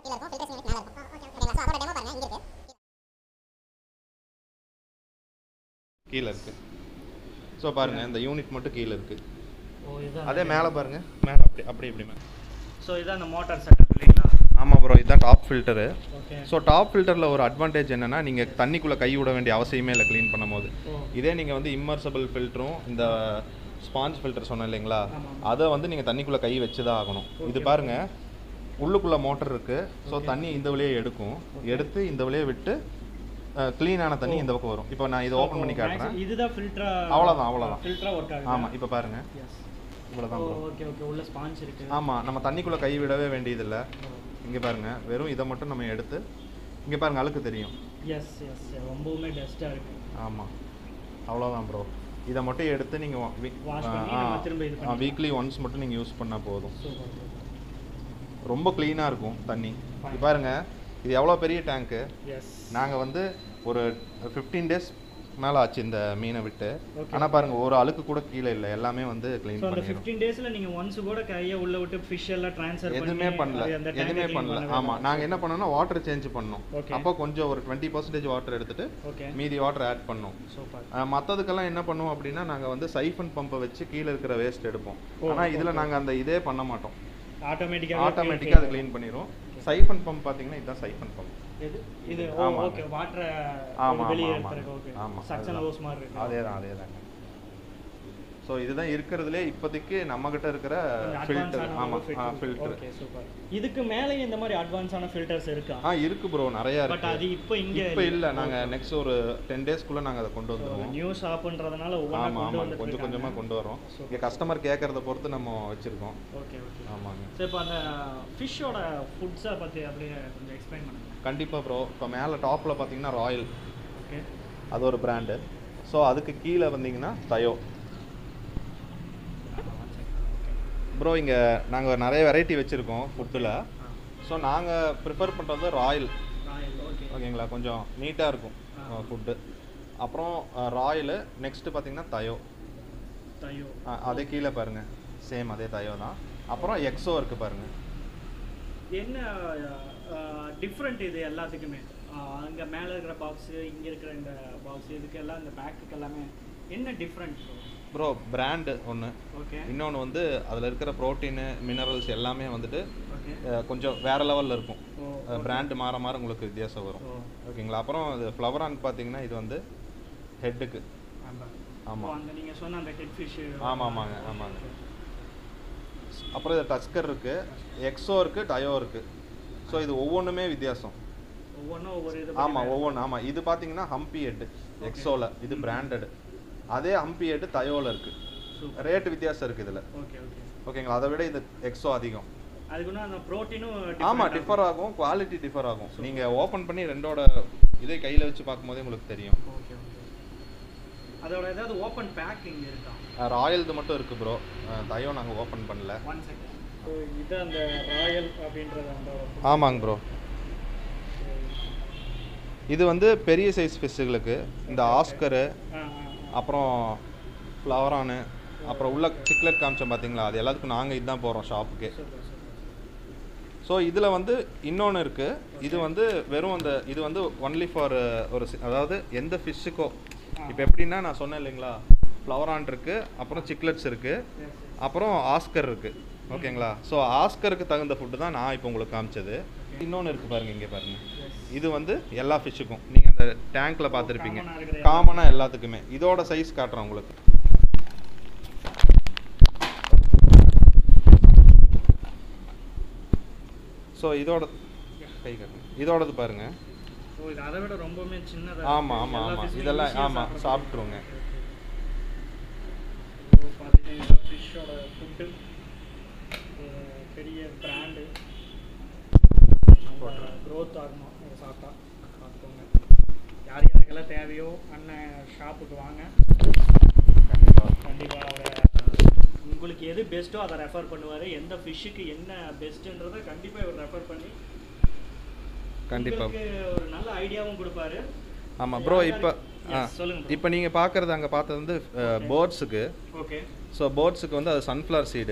கீழே இருக்கு ஸோ பாருங்க இந்த யூனிட் மட்டும் கீழே இருக்கு ஓ இதான் அதே மேலே பாருங்க மேலே அப்படி அப்படி இப்படி மேலே ஸோ இதான் அந்த மோட்டார் செட்டப் இல்லைங்களா ஆமாம் ப்ரோ இதுதான் top filter okay so top ஃபில்டரில் ஒரு அட்வான்டேஜ் என்னன்னா நீங்கள் தண்ணிக்குள்ளே கை விட வேண்டிய அவசியமே இல்லை க்ளீன் பண்ணும்போது ஓ இதே நீங்கள் வந்து இம்மர்சபிள் ஃபில்டரும் இந்த ஸ்பாஞ்ச் ஃபில்டர் சொன்னேன் இல்லைங்களா ஆமாம். அதை வந்து நீங்கள் தண்ணிக்குள்ளே கை வச்சு தான் ஆகணும் இது பாருங்க உள்ளுக்குள்ளே மோட்டர் இருக்கு ஸோ தண்ணி இந்த வழியே எடுக்கும் எடுத்து இந்த வழியே விட்டு க்ளீனான தண்ணி இந்த பக்கம் வரும் இப்போ நான் இதை ஓப்பன் பண்ணி காட்டுறேன் இதுதான் ஃபில்டரா அவ்வளோதான் அவ்வளோதான் ஃபில்டரா ஒர்க் ஆகுது ஆமாம் இப்போ பாருங்க எஸ் இவ்வளோதான் ஓ ப்ரோ ஓகே ஓகே உள்ள ஸ்பாஞ்ச் இருக்கு ஆமாம் நம்ம தண்ணிக்குள்ளே கை விடவே வேண்டியதில்லை ஓ இங்கே பாருங்க வெறும் இதை மட்டும் நம்ம எடுத்து இங்கே பாருங்க அழுக்கு தெரியும் எஸ் எஸ் ரொம்பவுமே டஸ்ட்டாக இருக்கு ஆமாம் அவ்வளோதான் ப்ரோ இதை மட்டும் எடுத்து Wash பண்ணி நம்ம திரும்ப இது நீங்கள் பண்ணிக்கலாம். வீக்லி ஒன்ஸ் மட்டும் நீங்கள் யூஸ் பண்ணால் போதும் சூப்பர் சூப்பர் ரொம்ப க்ளீனாக இருக்கும் தண்ணி இது பாருங்க இது எவ்வளோ பெரிய டேங்க்கு எஸ் நாங்கள் வந்து ஒரு ஃபிஃப்டீன் டேஸ் மேலே ஆச்சு இந்த மீனை விட்டு Okay. ஆனால் பாருங்க ஒரு அழுக்கு கூட கீழே இல்லை எல்லாமே வந்து க்ளீன் ஸோ அந்த பண்ணிடும் ஃபிஃப்டீன் டேஸில் நீங்கள் ஒன்ஸ் கூட கையை உள்ள விட்டு ஃபிஷ் எல்லாம் ட்ரான்ஸ்ஃபர் எதுவுமே பண்ணல எதுவுமே பண்ணல ஆமாம் நாங்கள் என்ன பண்ணோம்னா வாட்டர் சேஞ்ச் பண்ணோம் Okay. அப்போ கொஞ்சம் ஒரு டுவெண்ட்டி பர்சன்டேஜ் வாட்டர் எடுத்துட்டு ஓகே மீதி வாட்டர் ஆட் பண்ணோம் சூப்பர் மற்றதுக்கெல்லாம் என்ன பண்ணுவோம் அப்படின்னா நாங்கள் வந்து சைஃபன் பம்பை வச்சு கீழே இருக்கிற வேஸ்ட் எடுப்போம் ஓ, ஆனால் இதில் நாங்கள் அந்த இதே பண்ண மாட்டோம் ஆட்டோமேட்டிக்காக ஆட்டோமேட்டிக்காக அதை க்ளீன் பண்ணிடும் சைஃபன் பம்ப் பார்த்தீங்கன்னா இதுதான் சைஃபன் பம்ப் இது இது ஆமாங்க. ஓகே வாட்டரை ஆமா, வெளியே ஆமா, எடுத்துருக்கு ஆமா. ஓகே ஆமா, சக்ஷன் அதுதான். ஹவுஸ் மாதிரி இருக்கு அதே தான் அதே தாங்க ஸோ இதுதான் இருக்கிறதுலே இப்போதைக்கு நம்மக்கிட்ட இருக்கிற கொஞ்சம் ஃபில்டர் advance ஆன ஆமாம் ஒரு filter. ஃபில்டர் ஓகே சூப்பர் இதுக்கு மேலேயும் இந்த மாதிரி அட்வான்ஸான ஃபில்டர்ஸ் இருக்கா ஆ இருக்கு ப்ரோ நிறையா பட் அது இருக்கு இப்போ இங்க இப்போ இல்லை நாங்கள் நெக்ஸ்ட் ஒரு டென் டேஸ்க்குள்ளே நாங்கள் அதை கொண்டு வந்துடுவோம் நியூ ஷாப்ன்றதுனால ஒவ்வொன்றா ஆமாம் கொண்டு ஆமாம் வந்து கொஞ்சம் கொஞ்சமாக கொண்டு வரோம் இங்கே கஸ்டமர் கேட்குறத பொறுத்து நம்ம வச்சுருக்கோம் ஓகே ஓகே ஆமாங்க சரி இப்போ அந்த ஃபிஷ்ஷோட ஃபுட்ஸை பற்றி அப்படியே கொஞ்சம் எக்ஸ்பிளைன் பண்ணுங்க கண்டிப்பாக ப்ரோ இப்போ மேலே டாப்பில் பார்த்தீங்கன்னா ராயல் ஓகே அது ஒரு பிராண்டு ஸோ அதுக்கு கீழே வந்தீங்கன்னா தயோ ப்ரோ இங்கே நாங்கள் நிறைய வெரைட்டி வச்சுருக்கோம் ஃபுட்டில் ஸோ நாங்கள் ப்ரிஃபர் பண்ணுறது ராயல் ராயல் ஓகே ஓகேங்களா கொஞ்சம் நீட்டாக இருக்கும் ஃபுட்டு அப்புறம் ராயலு நெக்ஸ்ட்டு பார்த்தீங்கன்னா தயோ தயோ ஆ, அதே கீழே பாருங்கள் சேம் அதே தயோ தான் அப்புறம் எக்ஸோ இருக்குது பாருங்கள் என்ன டிஃப்ரெண்ட் இது எல்லாத்துக்குமே அங்கே மேலே இருக்கிற பாக்ஸு இங்கே இருக்கிற இந்த பாக்ஸ் இதுக்கு எல்லாம் இந்த பேக்குக்கு எல்லாமே என்ன டிஃப்ரெண்ட் ப்ரோ பிராண்டு ஒன்று ஓகே இன்னொன்று வந்து அதில் இருக்கிற ப்ரோட்டீனு மினரல்ஸ் எல்லாமே வந்துட்டு ஓகே அஹ், கொஞ்சம் வேறு லெவலில் இருக்கும் ஓ பிராண்டு மாற மாற உங்களுக்கு வித்தியாசம் வரும் ஓ ஓகேங்களா அப்புறம் இது ஃப்ளவரான் பார்த்தீங்கன்னா இது வந்து ஹெட்டுக்கு ஆமாம் ஆமாம் அந்த நீங்கள் சொன்ன அந்த ஹெட் ஃபிஷ் ஆமாம் ஆமாங்க ஆமாங்க அப்புறம் இது டஸ்கர் இருக்குது எக்ஸோ இருக்குது டயோ இருக்குது ஸோ இது ஒவ்வொன்றுமே வித்தியாசம் ஒவ்வொன்றும் ஒவ்வொரு இது ஆமாம் ஒவ்வொன்று ஆமாம் இது பார்த்தீங்கன்னா ஹம்பி ஹெட் எக்ஸோவில் இது பிராண்டட் அதே ஹம்பி ஹெட் தயோவில் இருக்குது சூப்பர் ரேட் வித்தியாசம் இருக்குது இதில் ஓகே ஓகே ஓகேங்களா அதை விட இது எக்ஸோ அதிகம் அதுக்கு இன்னும் அந்த ப்ரோட்டீனும் ஆமாம் டிஃபர் ஆகும் குவாலிட்டி டிஃபர் ஆகும் நீங்கள் ஓப்பன் பண்ணி ரெண்டோட இதே கையில் வச்சு பார்க்கும்போதே உங்களுக்கு தெரியும் ஓகே ஓகே அதோட ஏதாவது ஓப்பன் பேக்கிங் இருக்கா ராயல்து மட்டும் இருக்குது ப்ரோ தயோ நாங்கள் ஓப்பன் பண்ணல ஒன் செகண்ட் ஸோ இது அந்த ராயல் அப்படின்றது அந்த ஆமாங்க ப்ரோ இது வந்து பெரிய சைஸ் ஃபிஷ்ஷுகளுக்கு இந்த ஆஸ்கரு ஆ ஆ அப்புறம் ஃப்ளவரானு அப்புறம் உள்ள சிக்லெட் காமிச்சோம் பார்த்தீங்களா அது எல்லாத்துக்கும் நாங்கள் இதுதான் போகிறோம் ஷாப்புக்கு சூப்பர் சூப்பர் ஸோ இதில் வந்து இன்னொன்று இருக்குது இது வந்து வெறும் அந்த இது வந்து ஒன்லி ஃபார் ஒரு சி- அதாவது எந்த ஃபிஷ்ஷுக்கோ இப்போ எப்படின்னா நான் சொன்னேன் இல்லைங்களா ஃப்ளவரான் இருக்குது அப்புறம் சிக்லெட்ஸ் இருக்குது அப்புறம் ஆஸ்கர் இருக்குது ஓகேங்களா ஸோ ஆஸ்கருக்கு தகுந்த ஃபுட்டு தான் நான் இப்போ உங்களுக்கு காமிச்சது இன்னொன்று இருக்குது பாருங்கள் இங்கே பாருங்கள் இது வந்து எல்லா ஃபிஷ்ஷுக்கும் நீங்கள் அந்த டேங்க்கில் பார்த்துருப்பீங்க common ஆ இருக்கிற காமனாக எல்லாத்துக்குமே இதோட சைஸ் காட்டுறேன் உங்களுக்கு ஸோ இதோட கை காட்டுங்க இதோடது பாருங்க ஓ இது அதை விட ரொம்பவுமே சின்னதா ஆமாம் ஆமாம் ஆமாம் இதெல்லாம் ஆமாம் சாப்பிட்ருவோங்க பார்த்தீங்கன்னா ஃபிஷ்ஷோட ஃபுட்டு பெரிய பிராண்டு க்ரோத் ஆகணும் இதை சாப்பிட்டா பார்த்துக்கோங்க யார் யாருக்கெல்லாம் தேவையோ அண்ணன் ஷாப்புக்கு வாங்க கண்டிப்பாக கண்டிப்பாக அவரை உங்களுக்கு எது பெஸ்ட்டோ அதை ரெஃபர் பண்ணுவார் எந்த ஃபிஷ்ஷுக்கு என்ன பெஸ்ட்டுன்றதை கண்டிப்பாக இவர் ரெஃபர் பண்ணி கண்டிப்பாக உங்களுக்கு ஒரு நல்ல ஐடியாவும் கொடுப்பாரு ஆமாம் ப்ரோ இப்போ ஆ Yes, சொல்லுங்க இப்போ நீங்கள் பார்க்குறது அங்கே பார்த்தது வந்து பேர்ட்ஸுக்கு ஓகே ஸோ பேர்ட்ஸுக்கு வந்து அது சன்ஃப்ளவர் சீடு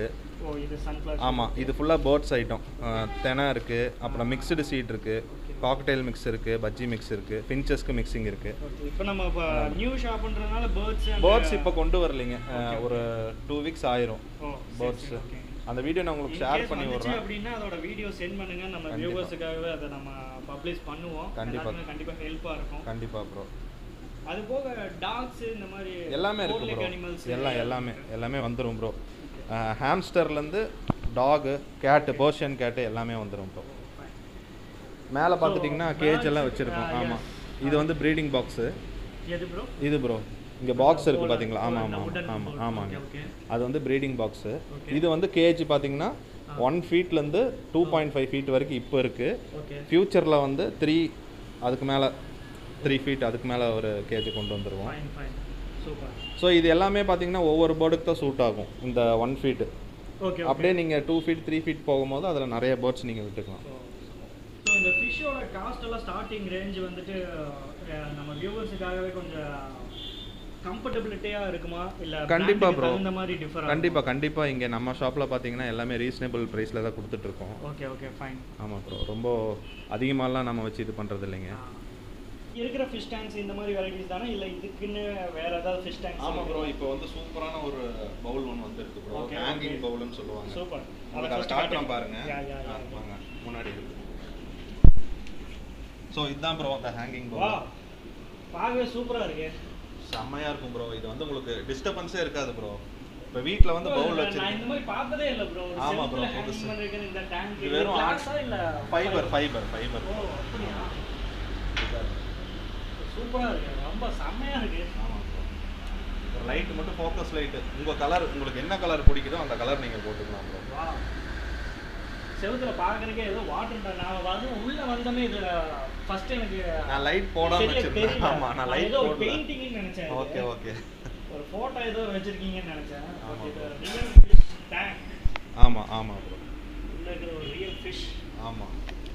ஓ இது சன்ஃப்ளவர் ஆமாம் இது ஃபுல்லாக பேர்ட்ஸ் ஐட்டம் தெனை இருக்குது அப்புறம் மிக்சடு சீட் இருக்குது காக்டெயில் மிக்ஸ் இருக்குது பஜ்ஜி மிக்ஸ் இருக்குது ஃபின்ச்சஸ்க்கு மிக்சிங் இருக்குது ஓகே இப்போ நம்ம இப்போ நியூ ஷாப்ன்றதுனால பேர்ட்ஸ் பேர்ட்ஸ் இப்போ கொண்டு வரலைங்க அஹ், ஒரு டூ வீக்ஸ் ஆயிரும் ஓ பேர்ட்ஸ் சரி, okay. அந்த வீடியோ நான் உங்களுக்கு ஷேர் பண்ணி வந்துச்சு விடுறேன் அப்படின்னா அதோட வீடியோ சென்ட் பண்ணுங்க நம்ம கண்டிப்பா. வியூவர்ஸுக்காகவே அதை நம்ம பப்ளிஷ் பண்ணுவோம் கண்டிப்பா. எல்லாத்துக்குமே கண்டிப்பா ஹெல்ப்பா இருக்கும் கண்டிப்பாக ப்ரோ அது போக டாக்ஸ் இந்த மாதிரி எல்லாமே இருக்கு four-leg ப்ரோ animals எல்லாம் எல்லாமே எல்லாமே வந்துடும் ப்ரோ ஹாம்ஸ்டர்லேருந்து டாகு கேட்டு பர்ஷியன் கேட்டு எல்லாமே வந்துடும் ப்ரோ மேலே பார்த்துட்டிங்கன்னா கேஜ் எல்லாம் வச்சுருக்கோம் ah, ஆமாம் yes. இது வந்து ப்ரீடிங் பாக்ஸு எது ப்ரோ இது ப்ரோ இங்கே பாக்ஸ் இருக்குது Wooden- பார்த்தீங்களா ஆமாம் wooden- ஆமாம் wooden ஆமாம் board. ஆமாங்க Okay, okay. அது வந்து ப்ரீடிங் பாக்ஸு Okay. இது வந்து கேஜ் பார்த்தீங்கன்னா ஒன் ஃபீட்லேருந்து டூ பாயிண்ட் ஃபைவ் ஃபீட் வரைக்கும் இப்போ இருக்குது ஓகே ஃப்யூச்சரில் வந்து த்ரீ அதுக்கு மேலே த்ரீ ஃபீட் அதுக்கு மேலே ஒரு கேஜ் கொண்டு வந்துருவோம் ஃபைன் ஃபைன் சூப்பர் ஸோ இது எல்லாமே பார்த்தீங்கன்னா ஒவ்வொரு பேர்டுக்கு தான் சூட் ஆகும் இந்த ஒன் ஃபீட்டு ஓகே அப்படியே நீங்கள் டூ ஃபீட் த்ரீ ஃபீட் போகும்போது அதில் நிறைய பேர்ட்ஸ் நீங்கள் விட்டுக்கலாம் ஸோ இந்த ஃபிஷ்ஷோட காஸ்ட் எல்லாம் ஸ்டார்டிங் ரேஞ்ச் வந்துட்டு அஹ், நம்ம வியூவர்ஸுக்காகவே கொஞ்சம் கம்ஃபர்டபுளிட்டியாக இருக்குமா இல்லை கண்டிப்பா bro. தகுந்த மாதிரி டிஃபர் கண்டிப்பாக கண்டிப்பாக இங்கே நம்ம ஷாப்பில் பார்த்தீங்கன்னா எல்லாமே ரீசனபிள் ப்ரைஸில் தான் கொடுத்துட்ருக்கோம் ஓகே ஓகே ஃபைன் ஆமாம் ப்ரோ ரொம்ப அதிகமாகலாம் நம்ம வச்சு இது பண்ணுறது இல்லைங்க இருக்கிற ஃபிஷ் டேங்க்ஸ் இந்த மாதிரி வெரைட்டிஸ் தானே இல்லை இதுக்குன்னு வேற ஏதாவது ஃபிஷ் டேங்க்ஸ் ஆமாம் ப்ரோ இப்போ வந்து சூப்பரான ஒரு பவுல் ஒன்று வந்துருக்கு ப்ரோ Okay, ஹேங்கிங் okay. பவுல்னு சொல்லுவாங்க சூப்பர் உங்களுக்கு அதை காட்டுறோம் பாருங்க யா யா ஆ, யா வாங்க முன்னாடி இருக்கு ஸோ இதுதான் ப்ரோ அந்த ஹேங்கிங் வா பவுல் பார்க்கவே சூப்பரா இருக்கு செம்மையா இருக்கும் ப்ரோ இது வந்து உங்களுக்கு டிஸ்டர்பன்ஸே இருக்காது ப்ரோ இப்போ வீட்டில் வந்து Bro, பவுல் நான் இந்த வச்சிருக்கேன் மாதிரி பார்த்ததே இல்ல ப்ரோ ஆமா bro, ஹேங்கிங் புதுசு. பண்ணிருக்கிற இந்த டேங்க் இது வெறும் கிளாஸா இல்ல ஃபைபர் ஃபைபர் ஃபைபர் ஓ அப்படியா சூப்பரா இருக்கு ரொம்ப செம்மையா இருக்கு ஆமாம் ப்ரோ ஒரு லைட் மட்டும் ஃபோக்கஸ் லைட்டு உங்கள் கலர் உங்களுக்கு என்ன கலர் பிடிக்குதோ அந்த கலர் நீங்கள் போட்டுக்கலாம் ப்ரோ வா செவுத்துல பாக்குறதுக்கே ஏதோ வாட்டர் நான் வந்து உள்ள வந்தமே இதுல ஃபர்ஸ்ட் எனக்கு நான் லைட் போடாம சரியா வச்சிருந்தேன் தெரியல. ஆமா நான் லைட் ஏதோ போடல பெயிண்டிங்னு நினைச்சேன் இது. ஓகே ஓகே ஒரு போட்டோ ஏதோ வச்சிருக்கீங்கன்னு நினைச்சேன் ஆமா பட் இது bro. ரியல் ஃபிஷ் டேங்க் ஆமா ஆமா ப்ரோ உள்ள இருக்கிற ஒரு ரியல் ஃபிஷ் ஆமா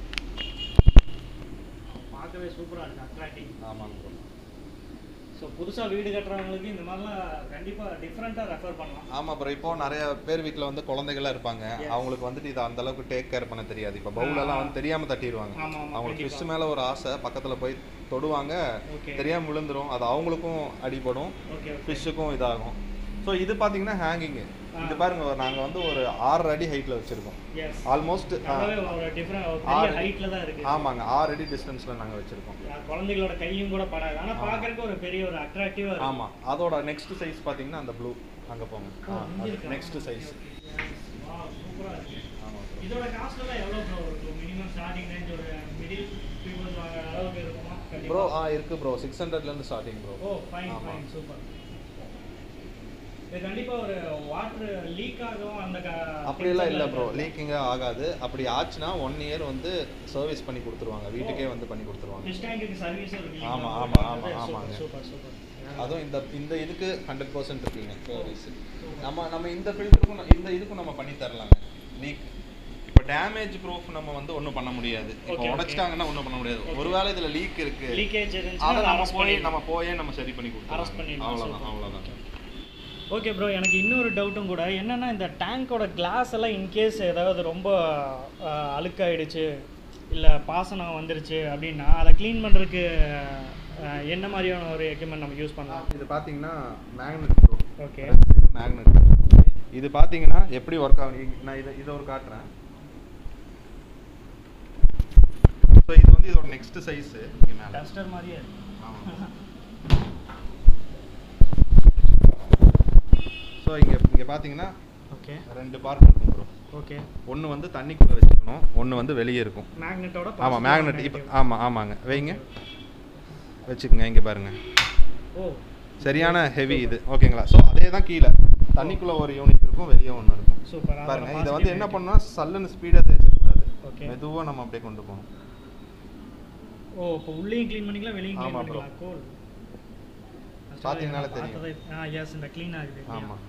பார்க்கவே சூப்பரா இருக்கு அட்ராக்டிங் ஆமாங்க ப்ரோ ஸோ புதுசா வீடு கட்டுறவங்களுக்கு இந்த மாதிரிலாம் கண்டிப்பா டிஃப்ரெண்டா ரெஃபர் பண்ணலாம் ஆமா ப்ரோ இப்போ நிறைய பேர் வீட்ல வந்து குழந்தைகளா இருப்பாங்க Yes. அவங்களுக்கு வந்துட்டு இது அந்த அளவுக்கு டேக் கேர் பண்ண தெரியாது இப்போ பவுல் எல்லாம் வந்து தெரியாம தட்டிடுவாங்க ஆமா, ஆமா, அவங்களுக்கு கண்டிப்பா. ஃபிஷ் மேல ஒரு ஆசை பக்கத்துல போய் தொடுவாங்க ஓகே தெரியாம விழுந்துரும் அது அவங்களுக்கும் அடிபடும் ஓகே ஓகே ஃபிஷ்ஷுக்கும் இதாகும் ஸோ இது பாத்தீங்கன்னா ஹேங்கிங் ஆ. இது பாருங்க நாங்க வந்து ஒரு ஆறு அடி ஹைட்ல வச்சிருக்கோம் எஸ் ஆல்மோஸ்ட் நல்லாவே ஒரு டிஃப்ரெண்ட் ஒரு ஆறு. பெரிய ஹைட்ல தான் இருக்கு ஆமாங்க ஆறு அடி டிஸ்டன்ஸ்ல நாங்க வச்சிருக்கோம் அஹ் குழந்தைகளோட கையும் கூட படாது ஆனா ஆமா. பார்க்கறதுக்கு ஒரு பெரிய ஒரு அட்ராக்டிவா இருக்கு ஆமா அதோட நெக்ஸ்ட் சைஸ் பாத்தீங்கன்னா அந்த ப்ளூ அங்க போங்க ஓ, இங்க இருக்கா? நெக்ஸ்ட் சைஸ் Wow, சூப்பரா இருக்கு ஆமா bro. இதோட காஸ்ட் எல்லாம் எவ்வளவு ப்ரோ இருக்கும் மினிமம் ஸ்டார்டிங் ரேஞ்ச் ஒரு மிடில் பீப்புள்ஸ் வாங்குற அளவுக்கு இருக்குமா ப்ரோ கண்டிப்பா ஆ இருக்கு ப்ரோ சிக்ஸ் ஹண்ட்ரட்ல இருந்து ஸ்டார்டிங் ப்ரோ ஓ ஃபைன் ஆமா. ஃபைன் சூப்பர் இது கண்டிப்பா ஒரு வாட்டர் லீக் ஆகும் அந்த க- அப்படியெல்லாம் இல்லை ப்ரோ இருக்காது. லீக்கிங்கே ஆகாது அப்படி ஆச்சுன்னா ஒன் இயர் வந்து சர்வீஸ் பண்ணி கொடுத்துருவாங்க வீட்டுக்கே வந்து பண்ணி கொடுத்துருவாங்க ஃபிஷ் டேங்க்குக்கு சர்வீஸ் இருக்கு ஆமா, ஆமா, ஆமா, ஆமாங்க. சூப்பர் சூப்பர் அதுவும் இந்த இந்த இதுக்கு ஹண்ட்ரட் பர்சன்ட் இருக்குங்க சர்வீஸ் நம்ம நம்ம இந்த ஃபில்டருக்கும் இந்த இதுக்கும் நம்ம பண்ணி தரலாங்க லீக் இப்போ டேமேஜ் ப்ரூஃப் நம்ம வந்து ஒன்றும் பண்ண முடியாது இப்போ Okay, okay. உடைச்சிட்டாங்கன்னா ஒன்றும் பண்ண முடியாது Okay. ஒருவேளை இதுல லீக் இருக்கு லீக்கேஜ் அதை இருந்துச்சுன்னா நம்ம arrest போய் பண்ணிடலாம். நம்ம போயே நம்ம சரி பண்ணி Arrest கொடுத்துருவோம் பண்ணிடலாம். அவ்வளோதான் Super. அவ்வளோதான் ஓகே ப்ரோ எனக்கு இன்னொரு டவுட்டும் கூட என்னன்னா இந்த டேங்கோட கிளாஸ் எல்லாம் இன்கேஸ் ஏதாவது ரொம்ப அஹ், அழுக்காயிடுச்சு இல்லை பாசனம் வந்துருச்சு அப்படின்னா அதை க்ளீன் பண்ணுறதுக்கு என்ன மாதிரியான ஒரு எக்யூப்மெண்ட் நம்ம யூஸ் பண்ணலாம் இது பார்த்தீங்கன்னா மேக்னெட் ப்ரோ ஓகே மேக்னெட் இது பார்த்தீங்கன்னா எப்படி ஒர்க் ஆகும் இங்க- நான் இதை இதை ஒரு காட்டுறேன் ஸோ இது வந்து இதோட நெக்ஸ்ட் சைஸு இங்கே மேலே டஸ்டர் மாதிரியே இருக்கு ஸோ இங்கே இங்கே பார்த்தீங்கன்னா ஓகே ரெண்டு பார்ட் இருக்கும் ப்ரோ ஓகே ஒன்று வந்து தண்ணிக்குள்ளே வச்சுக்கணும் ஒன்று வந்து வெளியே இருக்கும் மேக்னெட்டோட ஆமாம் மேக்னெட் இப்போ ஆமாம் ஆமாங்க வைங்க வச்சுக்கோங்க இங்கே பாருங்க ஓ சரியான ஹெவி இது ஓகேங்களா ஸோ அதே தான் கீழே தண்ணிக்குள்ளே ஒரு யூனிட் இருக்கும் வெளியே ஒன்று இருக்கும் சூப்பர் பாருங்க இதை வந்து என்ன பண்ணோம்னா சல்லுன்னு ஸ்பீடாக தேய்ச்சிடக்கூடாது ஓகே மெதுவாக நம்ம அப்படியே கொண்டு போகணும் ஓ இப்போ உள்ளேயும் க்ளீன் பண்ணிக்கலாம் வெளியும் க்ளீன் ஆமா bro. பண்ணிக்கலாம் கோல் பாத்தீங்கனாலே தெரியும். ஆ எஸ் இந்த க்ளீன் ஆகுது இல்லையா? ஆமாம்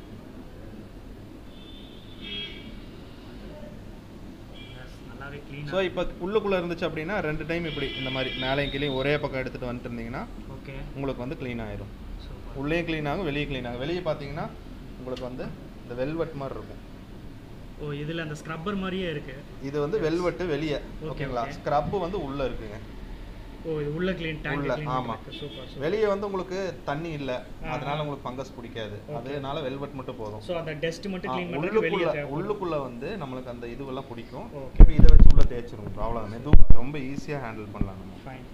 Yes, நல்லாவே க்ளீன் ஸோ இப்போ உள்ளுக்குள்ளே இருந்துச்சு அப்படின்னா ரெண்டு டைம் இப்படி இந்த மாதிரி மேலேயும் கீழேயும் ஒரே பக்கம் எடுத்துகிட்டு வந்துட்டு இருந்தீங்கன்னா ஓகே உங்களுக்கு வந்து க்ளீன் ஆயிரும் சூப்பர் உள்ளேயும் க்ளீன் ஆகும் வெளியே க்ளீன் ஆகும் வெளியே பார்த்தீங்கன்னா உங்களுக்கு வந்து இந்த வெல்வெட் மாதிரி இருக்கும் ஓ இதில் அந்த ஸ்க்ரப்பர் மாதிரியே இருக்கு இது வந்து வெல்வெட்டு வெளியே Okay, ஓகேங்களா okay. ஸ்க்ரப் வந்து உள்ள இருக்குங்க ஓ இது உள்ள க்ளீன் டேங்க் உள்ள, க்ளீன் ஆமா. சூப்பர் சூப்பர் வெளியே வந்து உங்களுக்கு தண்ணி இல்ல ஆ, அதனால ஆ. உங்களுக்கு ஃபங்கஸ் பிடிக்காது Okay. அதனால வெல்வெட் மட்டும் போதும் ஸோ அந்த டஸ்ட் மட்டும் ஆ, க்ளீன் பண்ணுறதுக்கு வெளியே உள்ளுக்குள்ள தேவைப்படும் உள்ளுக்குள்ள வந்து நம்மளுக்கு அந்த இதுவெல்லாம் பிடிக்கும் Okay. இப்போ இதை வச்சு உள்ள தேய்ச்சிரும் அவ்வளோதான் மெதுவாக ரொம்ப ஈஸியா ஹேண்டில் பண்ணலாம் நம்ம ஃபைன்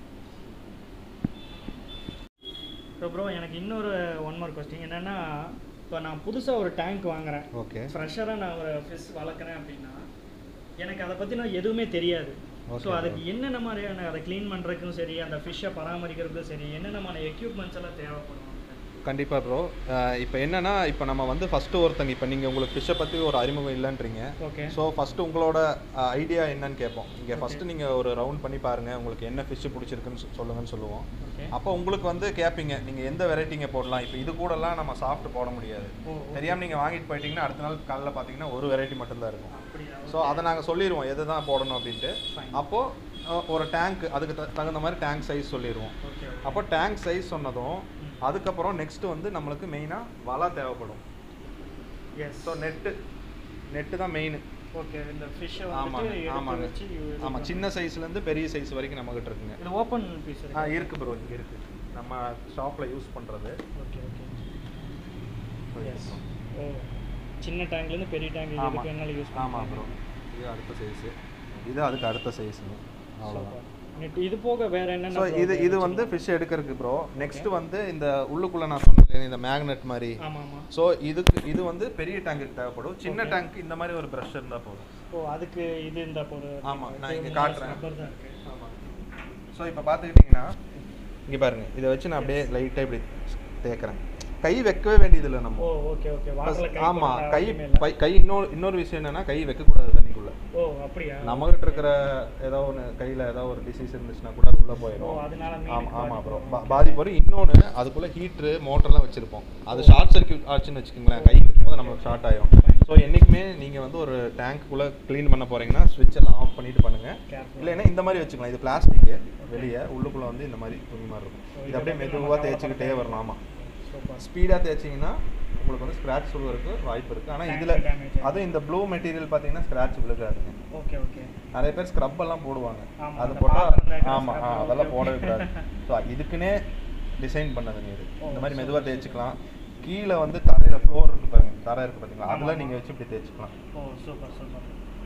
ஸோ ப்ரோ எனக்கு இன்னொரு ஒன் மோர் கொஸ்டின் என்னன்னா இப்போ நான் புதுசாக ஒரு டேங்க் வாங்குறேன் ஓகே ஃப்ரெஷராக நான் ஒரு ஃபிஷ் வளர்க்குறேன் அப்படின்னா எனக்கு அதை பற்றி நான் எதுவுமே தெரியாது Okay, ஸோ அதுக்கு என்னென்ன மாதிரியான அதை க்ளீன் பண்ணுறதுக்கும் சரி அந்த ஃபிஷ்ஷை பராமரிக்கிறதுக்கும் சரி என்னென்னமான எக்யூப்மெண்ட்ஸ் எல்லாம் தேவைப்படும் கண்டிப்பா ப்ரோ இப்போ என்னன்னா இப்போ நம்ம வந்து ஃபர்ஸ்ட் ஒருத்தங்க இப்போ நீங்க உங்களுக்கு ஃபிஷ்ஷை பத்தி ஒரு அறிமுகம் இல்லைன்றீங்க ஓகே ஸோ ஃபர்ஸ்ட் உங்களோட ஐடியா என்னன்னு கேட்போம் இங்கே ஃபர்ஸ்ட் நீங்க ஒரு ரவுண்ட் பண்ணி பாருங்க உங்களுக்கு என்ன ஃபிஷ் பிடிச்சிருக்குன்னு சொ- சொல்லுங்கன்னு சொல்லுவோம் ஓகே அப்போ உங்களுக்கு வந்து கேட்பீங்க நீங்க எந்த வெரைட்டிங்க போடலாம் இப்போ இது கூடலாம் நம்ம சாஃப்ட் போட முடியாது ஓ தெரியாம நீங்க வாங்கிட்டு போயிட்டீங்கன்னா அடுத்த நாள் காலைல பார்த்தீங்கன்னா ஒரு வெரைட்டி மட்டும்தான் இருக்கும் அப்படியா ஸோ அதை நாங்கள் சொல்லிடுவோம் எது தான் போடணும் அப்படின்ட்டு Fine. அப்போது ஒரு டேங்க் அதுக்கு த- தகுந்த மாதிரி டேங்க் சைஸ் சொல்லிடுவோம் ஓகே அப்போ டேங்க் சைஸ் சொன்னதும் அதுக்கப்புறம் நெக்ஸ்ட் வந்து நம்மளுக்கு மெயினாக வலை தேவைப்படும் எஸ் ஸோ நெட்டு நெட்டு தான் மெயின் ஓகே இந்த ஃபிஷ்ஷை ஆமாங்க வந்துட்டு எடுத்து ஆமாங்க வச்சு இது ஆமாம் பண்ணணும். சின்ன சைஸ்லேருந்து பெரிய சைஸ் வரைக்கும் நம்மகிட்ட இருக்குங்க இது ஓப்பன் பீஸ் ஆ இருக்கு ப்ரோ இங்கே இருக்கு நம்ம ஷாப்பில் யூஸ் பண்ணுறது ஓகே ஓகே எஸ் ஓ சின்ன டேங்க்லேருந்து பெரிய டேங்க் எதுக்கு வேணாலும் யூஸ் ஆமாம் ப்ரோ இது அடுத்த சைஸு இது அதுக்கு அடுத்த சைஸுங்க அவ்வளோதான் நெட் இது போக வேற ஸோ என்னென்ன இது இது வந்து ஃபிஷ் எடுக்கிறதுக்கு ப்ரோ நெக்ஸ்ட் வந்து இந்த உள்ளுக்குள்ள நான் சொன்னேன் இந்த மேக்னெட் மாதிரி ஆமா ஆமா ஸோ இதுக்கு இது வந்து பெரிய டேங்க்கு தேவைப்படும் சின்ன டேங்க் இந்த மாதிரி ஒரு ப்ரஷ் இருந்தால் போதும் ஓ அதுக்கு இது இந்த போது ஆமா, நான் இங்க காட்டுறேன். ரப்பர் தான் இருக்கு ஸோ இப்போ பார்த்துக்கிட்டிங்கன்னா இங்கே பாருங்க இதை வச்சு நான் அப்படியே லைட்டாக இப்படி தேய்க்கிறேன் கை வைக்கவே வேண்டியதில்லை நம்ம ஓ ஓகே ஓகே வாட்டர்ல கை ஆமா போட்டா கை அவசியமே இல்ல. பை- கை இன்னொரு இன்னொரு விஷயம் என்னன்னா கை வைக்கக்கூடாது தண்ணிக்குள்ள ஓ அப்படியா நம்மகிட்ட இருக்கிற ஏதோ ஒன்று கையில் ஏதோ ஒரு டிசீஸ் இருந்துச்சுன்னா கூட அது உள்ளே ஓ போயிடும் அதனால ஆமா மீனுக்கு ஆமா பாதிப்பு ப்ரோ வரும். பாதிப்பு வரும் இன்னொன்று அதுக்குள்ள ஹீட்ரு மோட்டர்லாம் வச்சிருப்போம் அது ஷார்ட் சர்க்யூட் ஆச்சுன்னு வச்சுக்கோங்களேன் கை வைக்கும்போது நம்மளுக்கு ஷார்ட் ஆயிரும் ஸோ என்னைக்குமே நீங்கள் வந்து ஒரு டேங்க்குள்ளே க்ளீன் பண்ண போறீங்கன்னா ஸ்விட்ச் எல்லாம் ஆஃப் பண்ணிட்டு பண்ணுங்க Careful. இல்லைன்னா இந்த மாதிரி வச்சுக்கலாம் இது பிளாஸ்டிக் வெளியே உள்ளுக்குள்ள வந்து இந்த மாதிரி துணி மாதிரி இருக்கும் ஓ, இது இதை அப்படியே பத்தி மெதுவாக நம்ம தேய்ச்சிக்கிட்டே கவலைப்பட வரணும் ஆமாம் சூப்பர் ஸ்பீடாக தேய்ச்சிங்கன்னா உங்களுக்கு வந்து ஸ்க்ராட்ச் விழுவதற்கு வாய்ப்பு இருக்குது ஆனால் Tank இதில் damage ஆகும். அதுவும் இந்த ப்ளூ மெட்டீரியல் பார்த்தீங்கன்னா ஸ்க்ராட்ச் விழுகாதுங்க ஓகே ஓகே நிறைய பேர் ஸ்க்ரப் எல்லாம் போடுவாங்க ஆமா, அது அந்த போட்டால் பாத்திரம் தேய்க்கிற ஆமாம் scrub எல்லாம் அதெல்லாம் ஓகே, போடவே ஓகே. கூடாது ஸோ இதுக்குன்னே டிசைன் பண்ணதுங்க இது ஓ, இந்த மாதிரி சரி, மெதுவாக சரி. தேய்ச்சிக்கலாம் கீழே வந்து தரையில் ஃப்ளோர் இருக்கு பாருங்க தரை இருக்கு பார்த்தீங்களா ஆமா, அதில் ஆமா. நீங்கள் வச்சு இப்படி தேய்ச்சிக்கலாம் ஓ சூப்பர் சூப்பர்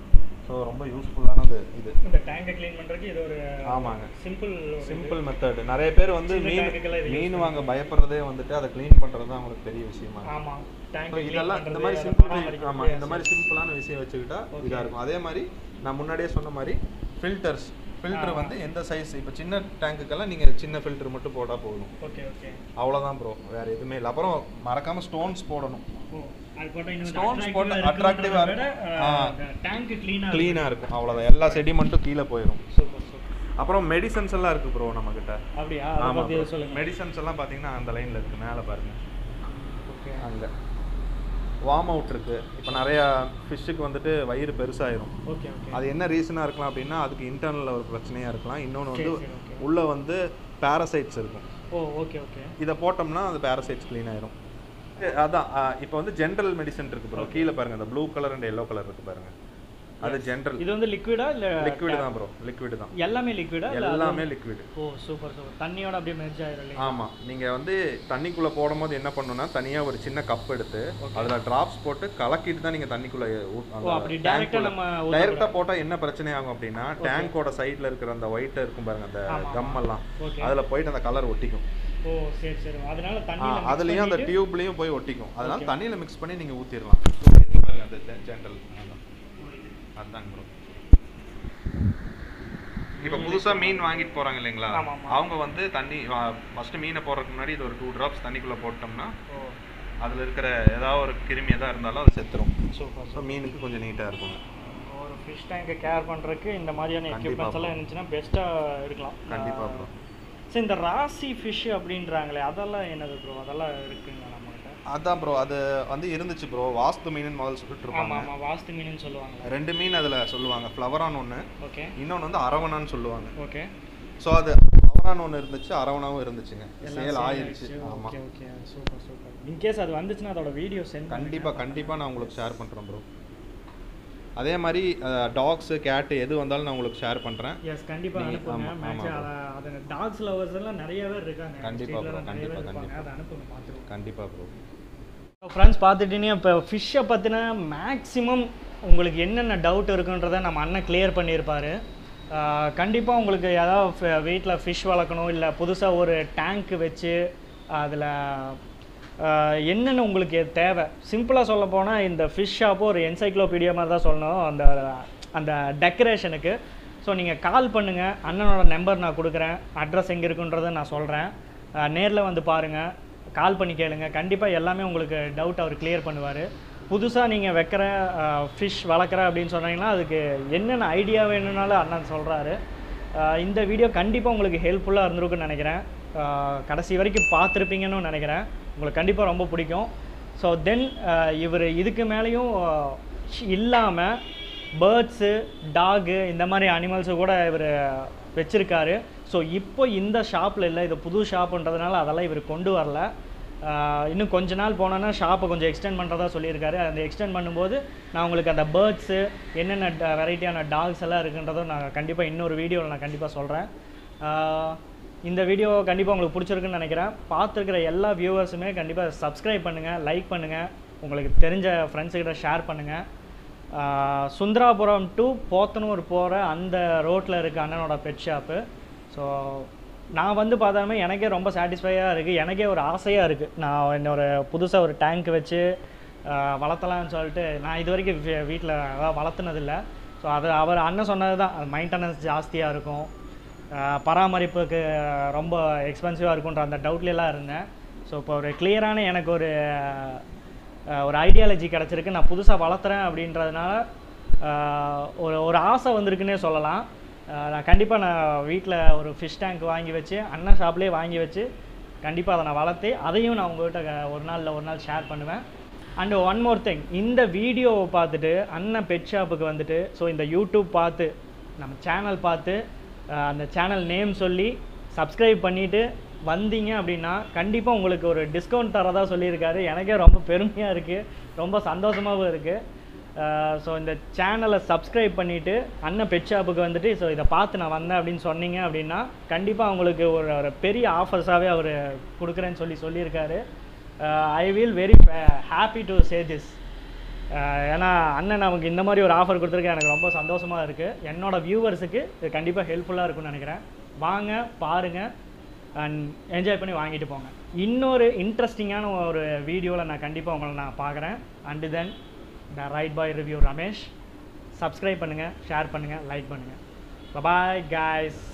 ஸோ ரொம்ப யூஸ்ஃபுல்லானது இது இந்த டேங்கை க்ளீன் பண்றதுக்கு இது ஒரு ஆமாங்க. சிம்பிள் சிம்பிள் மெத்தட் நிறைய பேர் வந்து சின்ன மீன் tank-க்கெல்லாம் இது use மீன் வாங்க பண்ணுவாங்க. பயப்படுறதே வந்துட்டு அதை க்ளீன் பண்ணுறது தான் அவங்களுக்கு பெரிய விஷயமா இருக்கு. ஆமா டேங்க் So இதெல்லாம் இந்த மாதிரி சிம்பிள் ஆமா இந்த மாதிரி சிம்பிளான விஷயம் வச்சுக்கிட்டா Okay. இதா இருக்கும் அதே மாதிரி நான் முன்னாடியே சொன்ன மாதிரி ஃபில்டர்ஸ் ஃபில்டர் ஆ. வந்து எந்த சைஸ் இப்போ சின்ன டேங்குக்கெல்லாம் நீங்க சின்ன ஃபில்டர் மட்டும் போட்டா போதும் ஓகே ஓகே அவ்வளவுதான் ப்ரோ வேற எதுவுமே இல்லை அப்புறம் மறக்காம ஸ்டோன்ஸ் போடணும் ஓ அது போட்டா இன்னும் Stones போட்டா attractive attractive-ஆ விட இருக்கும். ஆ. டேங்க் க்ளீனா க்ளீனா இருக்கும் அவ்வளவுதான் எல்லா செடிமெண்ட்டும் கீழே போயிடும் சூப்பர் சூப்பர் அப்புறம் மெடிசன்ஸ் எல்லாம் இருக்கு ப்ரோ நம்ம கிட்ட அப்படியா அதை ஆமா பத்தி சொல்லுங்க மெடிசன்ஸ் எல்லாம் பாத்தீங்கன்னா அந்த லைன்ல இருக்கு மேல பாருங்க ஓகே அங்க வார்ம் அவுட் இருக்கு இப்போ நிறைய ஃபிஷ்ஷுக்கு வந்துட்டு வயிறு பெருசாயிரும் ஓகே ஓகே அது என்ன ரீசனாக இருக்கலாம் அப்படின்னா அதுக்கு இன்டர்னலில் ஒரு பிரச்சனையாக இருக்கலாம் இன்னொன்று வந்து சரி, சரி, okay. உள்ளே வந்து பேரசைட்ஸ் இருக்கும் ஓ ஓகே ஓகே இதை போட்டோம்னா அந்த பேரசைட்ஸ் க்ளீன் ஆயிரும் இது அதான் இப்போ வந்து ஜென்ரல் மெடிசன் இருக்கு ப்ரோ கீழே பாருங்க இந்த blue colour and yellow colour இருக்கு பாருங்க அது ஜென்ரல் இது வந்து லிக்விடா இல்ல லிக்விட் தான் ப்ரோ லிக்விட் தான் எல்லாமே லிக்விடா இல்ல அது எல்லாமே வந்து- லிக்விட் ஓ சூப்பர் சூப்பர் தண்ணியோட அப்படியே மெர்ஜ் ஆயிரும் இல்லையா ஆமா நீங்க வந்து தண்ணிக்குள்ள போடும்போது என்ன பண்ணணும்னா தனியா ஒரு சின்ன கப் எடுத்து அதுல டிராப்ஸ் போட்டு கலக்கிட்டு தான் நீங்க தண்ணிக்குள்ள ஓ அப்படி டைரக்டா நம்ம ஊத்தக்கூடாது. டைரக்டா போட்டா என்ன பிரச்சனை ஆகும் அப்படின்னா டேங்கோட சைடுல இருக்கிற அந்த ஒயிட் இருக்கும் பாருங்க அந்த ஆமா, கம் எல்லாம் ஓகே அதுல போயிட்டு அந்த கலர் ஒட்டிக்கும் ஓ சரி சரி அதனால ஆ, தண்ணியில mix அதுலயும் அந்த பண்ணிட்டு- டியூப்லயும் போய் ஒட்டிக்கும் அதனால Okay. தண்ணியில மிக்ஸ் பண்ணி நீங்க ஊத்திடலாம் இருக்கு பாருங்க அந்த ஜென்ரல் அதாங்க ப்ரோ இப்போ புதுசா மீன் வாங்கிட்டு போறாங்க இல்லைங்களா ஆமா, ஆமா. அவங்க வந்து தண்ணி ஃபர்ஸ்ட் மீனை போடுறதுக்கு முன்னாடி இது ஒரு டூ டிராப்ஸ் தண்ணிக்குள்ள போட்டோம்னா ஓ அதுல இருக்கிற ஏதாவது ஒரு கிருமி எதா இருந்தாலும் அது செத்துரும் சூப்பர் ஸோ மீனுக்கு கொஞ்சம் நீட்டா இருக்கும் ஒரு ஃபிஷ் டேங்கை கேர் பண்றதுக்கு இந்த மாதிரியான கண்டிப்பா எக்யூப்மெண்ட்ஸ் எல்லாம் bro. இருந்துச்சுன்னா பெஸ்ட்டா எடுக்கலாம் கண்டிப்பா ப்ரோ சரி இந்த ராசி ஃபிஷ் அப்படின்றாங்களே அதெல்லாம் என்னது ப்ரோ அதெல்லாம் இருக்குங்களா நம்மகிட்ட அதான் ப்ரோ அது வந்து இருந்துச்சு ப்ரோ வாஸ்து மீன் முதல்ல சொல்லிட்டு ஆமா இருப்பாங்க ஆமா வாஸ்து மீனுன்னு சொல்லுவாங்க ரெண்டு மீன் அதுல சொல்லுவாங்க ஃப்ளவரான் ஒன்று ஓகே இன்னொன்று வந்து அரவணான்னு சொல்லுவாங்க ஓகே ஸோ அது ஃப்ளவரான் ஒன்று இருந்துச்சு அரவணாவும் இருந்துச்சுங்க சேல் ஆயிருச்சு ஆமா okay okay super super in case அது வந்துச்சுன்னா அதோட வீடியோ சென்ட் கண்டிப்பா கண்டிப்பா நான் உங்களுக்கு ஷேர் பண்றேன் ப்ரோ அதே மாதிரி டாக்ஸு கேட்டு எது வந்தாலும் நான் உங்களுக்கு ஷேர் பண்ணுறேன் எஸ் கண்டிப்பாக நீங்க- அனுப்புங்க ஆமா, மேட்ச் ஆமா அதை அதை டாக்ஸ் லவர்ஸ் எல்லாம் நிறைய பேர் இருக்காங்க கண்டிப்பா State ல bro, எல்லாம் நிறைய பேர் கண்டிப்பா, இருப்பாங்க கண்டிப்பா. அதை அனுப்புங்க பார்த்துருவோம் கண்டிப்பாக ப்ரோ ஃப்ரெண்ட்ஸ் பார்த்துட்டீங்கன்னா இப்போ ஃபிஷ்ஷை பற்றின மேக்ஸிமம் உங்களுக்கு என்னென்ன டவுட் இருக்குன்றதை நம்ம அண்ணன் கிளியர் பண்ணியிருப்பார் கண்டிப்பாக உங்களுக்கு ஏதாவது வீட்டில் ஃபிஷ் வளர்க்கணும் இல்லை புதுசாக ஒரு டேங்க் வச்சு அதில் என்னென்ன உங்களுக்கு தேவை சிம்பிளாக சொல்ல போனால் இந்த ஃபிஷ் ஷாப்பு ஒரு என்சைக்ளோபீடியா மாதிரி தான் சொல்லணும் அந்த அந்த டெக்கரேஷனுக்கு ஸோ நீங்கள் கால் பண்ணுங்கள் அண்ணனோட நம்பர் நான் கொடுக்குறேன் அட்ரஸ் எங்கே இருக்குன்றதை நான் சொல்கிறேன் நேரில் வந்து பாருங்கள் கால் பண்ணி கேளுங்க கண்டிப்பாக எல்லாமே உங்களுக்கு டவுட் அவர் கிளியர் பண்ணுவார் புதுசாக நீங்கள் வைக்கிற ஃபிஷ் வளர்க்குற அப்படின்னு சொன்னீங்கன்னா அதுக்கு என்னென்ன ஐடியா வேணும்னாலும் அண்ணன் சொல்கிறாரு இந்த வீடியோ கண்டிப்பாக உங்களுக்கு ஹெல்ப்ஃபுல்லாக இருந்திருக்குன்னு நினைக்கிறேன் அஹ், கடைசி வரைக்கும் பார்த்துருப்பீங்கன்னு நினைக்கிறேன் உங்களுக்கு கண்டிப்பாக ரொம்ப பிடிக்கும் ஸோ தென் இவர் இதுக்கு மேலேயும் இல்லாமல் பேர்ட்ஸு டாகு இந்த மாதிரி அனிமல்ஸு கூட இவர் வச்சுருக்காரு ஸோ இப்போ இந்த ஷாப்பில் இல்லை இது புது ஷாப்புன்றதுனால அதெல்லாம் இவர் கொண்டு வரல ஆஹ் இன்னும் கொஞ்ச நாள் போனோன்னா ஷாப்பை கொஞ்சம் எக்ஸ்டெண்ட் பண்ணுறதா சொல்லியிருக்காரு அந்த எக்ஸ்டெண்ட் பண்ணும்போது நான் உங்களுக்கு அந்த பேர்ட்ஸு என்னென்ன வெரைட்டியான டாக்ஸ் எல்லாம் இருக்குன்றதும் நான் கண்டிப்பாக இன்னொரு வீடியோவில் நான் கண்டிப்பாக சொல்கிறேன் இந்த வீடியோ கண்டிப்பாக உங்களுக்கு பிடிச்சிருக்குன்னு நினைக்கிறேன் பார்த்துருக்கிற எல்லா வியூவர்ஸுமே கண்டிப்பாக சப்ஸ்கிரைப் பண்ணுங்கள் லைக் பண்ணுங்கள் உங்களுக்கு தெரிஞ்ச ஃப்ரெண்ட்ஸுக்கிட்ட ஷேர் பண்ணுங்கள் ஆஹ் சுந்தராபுரம் டு போத்தனூர் போகிற அந்த ரோட்டில் இருக்க அண்ணனோட பெட் ஷாப்பு ஸோ நான் வந்து பார்த்தாலுமே எனக்கே ரொம்ப சாட்டிஸ்ஃபையாக இருக்குது எனக்கே ஒரு ஆசையாக இருக்குது நான் இன்னொரு புதுசாக ஒரு டேங்க் வச்சு ஆஹ் வளர்த்தலாம்னு சொல்லிட்டு நான் இது வரைக்கும் வீட்டில் அதாவது வளர்த்துனதில்லை ஸோ அது அவர் அண்ணன் சொன்னது தான் அது மெயின்டெனன்ஸ் ஜாஸ்தியாக இருக்கும் ஆஹ் பராமரிப்புக்கு ரொம்ப எக்ஸ்பென்சிவாக இருக்குன்ற அந்த டவுட்லாம் இருந்தேன் ஸோ இப்போ ஒரு கிளியரான எனக்கு ஒரு ஆஹ் ஒரு ஐடியாலஜி கிடச்சிருக்கு நான் புதுசாக வளர்த்துறேன் அப்படின்றதுனால ஆஹ் ஒரு ஒரு ஆசை வந்திருக்குன்னே சொல்லலாம் ஆஹ் நான் கண்டிப்பாக நான் வீட்டில் ஒரு ஃபிஷ் டேங்க் வாங்கி வச்சு அண்ணன் ஷாப்லேயே வாங்கி வச்சு கண்டிப்பாக அதை நான் வளர்த்து அதையும் நான் உங்கள்கிட்ட க- ஒரு நாளில் ஒரு நாள் ஷேர் பண்ணுவேன் அண்ட் ஒன் மோர் திங் இந்த வீடியோவை பார்த்துட்டு அண்ணன் பெட் ஷாப்புக்கு வந்துட்டு ஸோ இந்த யூடியூப் பார்த்து நம்ம சேனல் பார்த்து ஆஹ் அந்த சேனல் நேம் சொல்லி சப்ஸ்கிரைப் பண்ணிவிட்டு வந்தீங்க அப்படின்னா கண்டிப்பாக உங்களுக்கு ஒரு டிஸ்கவுண்ட் தரதா சொல்லியிருக்காரு எனக்கே ரொம்ப பெருமையாக இருக்குது ரொம்ப சந்தோஷமாகவும் இருக்குது ஸோ இந்த சேனலை சப்ஸ்கிரைப் பண்ணிவிட்டு அண்ணன் பெட் ஷாப்புக்கு வந்துட்டு ஸோ இதை பார்த்து நான் வந்தேன் அப்படின்னு சொன்னீங்க அப்படின்னா கண்டிப்பாக உங்களுக்கு ஒரு ஒரு பெரிய ஆஃபர்ஸாகவே அவர் கொடுக்குறேன்னு சொல்லி சொல்லியிருக்காரு I will very happy to say this ஏன்னா அண்ணன் நமக்கு இந்த மாதிரி ஒரு ஆஃபர் கொடுத்துருக்க எனக்கு ரொம்ப சந்தோஷமாக இருக்குது என்னோட வியூவர்ஸுக்கு இது கண்டிப்பாக ஹெல்ப்ஃபுல்லாக இருக்கும்னு நினைக்கிறேன் வாங்க பாருங்கள் அண்ட் என்ஜாய் பண்ணி வாங்கிட்டு போங்க இன்னொரு இன்ட்ரெஸ்டிங்கான ஒரு வீடியோவில் நான் கண்டிப்பாக உங்களை நான் பார்க்குறேன் and then the right bye review Ramesh subscribe பண்ணுங்கள் ஷேர் பண்ணுங்கள் லைக் பண்ணுங்கள் பாய் guys